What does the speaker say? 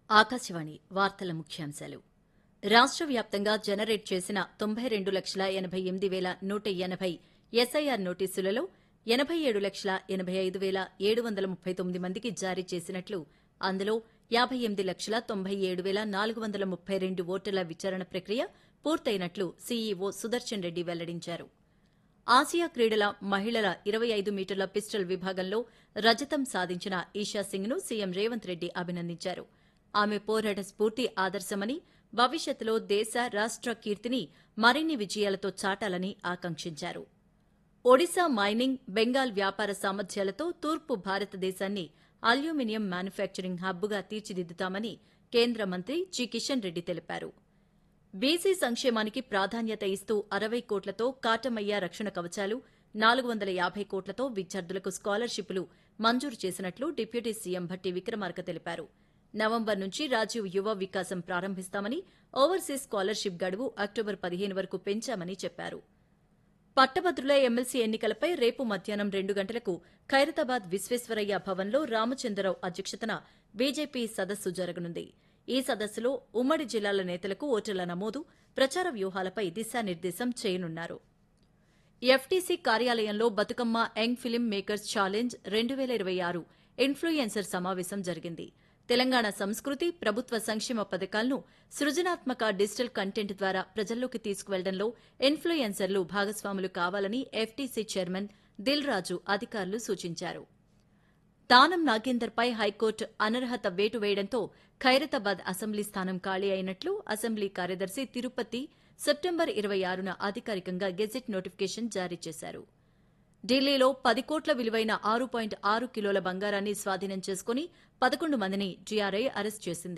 ఆకాశవాణి వార్తల ముఖ్యాంశాలు రాష్ట్ర వ్యాప్తంగా జనరేట్ చేసిన తొంభై రెండు లక్షల ఎనభై ఎనిమిది వేల నూట ఎనభై ఎస్ఐఆర్ నోటీసులలో ఎనభై ఏడు లక్షల ఎనభై ఐదు వేల ఏడు వందల ముప్పై తొమ్మిది మందికి జారీ చేసినట్లు అందులో యాభై ఎనిమిది లక్షల తొంభై ఏడు వేల నాలుగు వందల ముప్పై రెండు ఓటర్ల విచారణ ప్రక్రియ పూర్తయినట్లు సీఈఓ సుదర్శన్ రెడ్డి వెల్లడించారు ఆసియా క్రీడల మహిళల ఇరవై ఐదు మీటర్ల పిస్టల్ విభాగంలో రజతం సాధించిన ఈషా సింగ్ ను సీఎం రేవంత్ రెడ్డి అభినందించారు ఆమె పోరాట స్ఫూర్తి ఆదర్శమని భవిష్యత్తులో దేశ రాష్ట్ర కీర్తిని మరిన్ని విజయాలతో చాటాలని ఆకాంక్షించారు ఒడిశా మైనింగ్ బెంగాల్ వ్యాపార సామర్థ్యాలతో తూర్పు భారతదేశాన్ని అల్యూమినియం మ్యానుఫ్యాక్చరింగ్ హబ్గా తీర్చిదిద్దుతామని కేంద్ర మంత్రి జి కిషన్ రెడ్డి తెలిపారు బీసీ సంక్షేమానికి ప్రాధాన్యత ఇస్తూ అరవై కోట్లతో కాటమయ్య రక్షణ కవచాలు నాలుగు వందల యాభై కోట్లతో విద్యార్థులకు స్కాలర్షిప్లు మంజూరు చేసినట్లు డిప్యూటీ సీఎం భట్టి విక్రమార్క తెలిపారు నవంబర్ నుంచి రాజీవ్ యువ వికాసం ప్రారంభిస్తామని ఓవర్సీస్ స్కాలర్షిప్ గడువు అక్టోబర్ పదిహేను వరకు పెంచామని చెప్పారు పట్టభద్రుల ఎమ్మెల్సీ ఎన్నికలపై రేపు మధ్యాహ్నం రెండు గంటలకు ఖైరతాబాద్ విశ్వేశ్వరయ్య భవన్లో రామచంద్రరావు అధ్యక్షతన బీజేపీ సదస్సు జరగనుంది ఈ సదస్సులో ఉమ్మడి జిల్లాల నేతలకు ఓటర్ల నమోదు ప్రచార వ్యూహాలపై దిశానిర్దేశం చేయనున్నారు ఎఫ్టీసీ కార్యాలయంలో Bathukamma young film makers challenge రెండు వేల ఇరవై ఆరు ఇన్ఫ్లుయెన్సర్ సమావేశం జరిగింది తెలంగాణ సంస్కృతి ప్రభుత్వ సంక్షేమ పథకాలను సృజనాత్మక డిజిటల్ కంటెంట్ ద్వారా ప్రజల్లోకి తీసుకువెళ్లడంలో ఇన్ఫ్లుయెన్సర్లు భాగస్వాములు కావాలని ఎఫ్టీసీ చైర్మన్ దిల్ రాజు అధికారులు సూచించారు దానం నాగేందర్పై హైకోర్టు అనర్హత వేటు వేయడంతో ఖైరతాబాద్ అసెంబ్లీ స్థానం ఖాళీ అయినట్లు అసెంబ్లీ కార్యదర్శి తిరుపతి సెప్టెంబర్ ఇరవై ఆరున అధికారికంగా గెజెట్ నోటిఫికేషన్ జారీ చేశారు ఢిల్లీలో పది కోట్ల విలువైన ఆరు పాయింట్ ఆరు కిలోల బంగారాన్ని స్వాధీనం చేసుకుని పదకొండు మందిని జీఆర్ఐ అరెస్ట్ చేసింది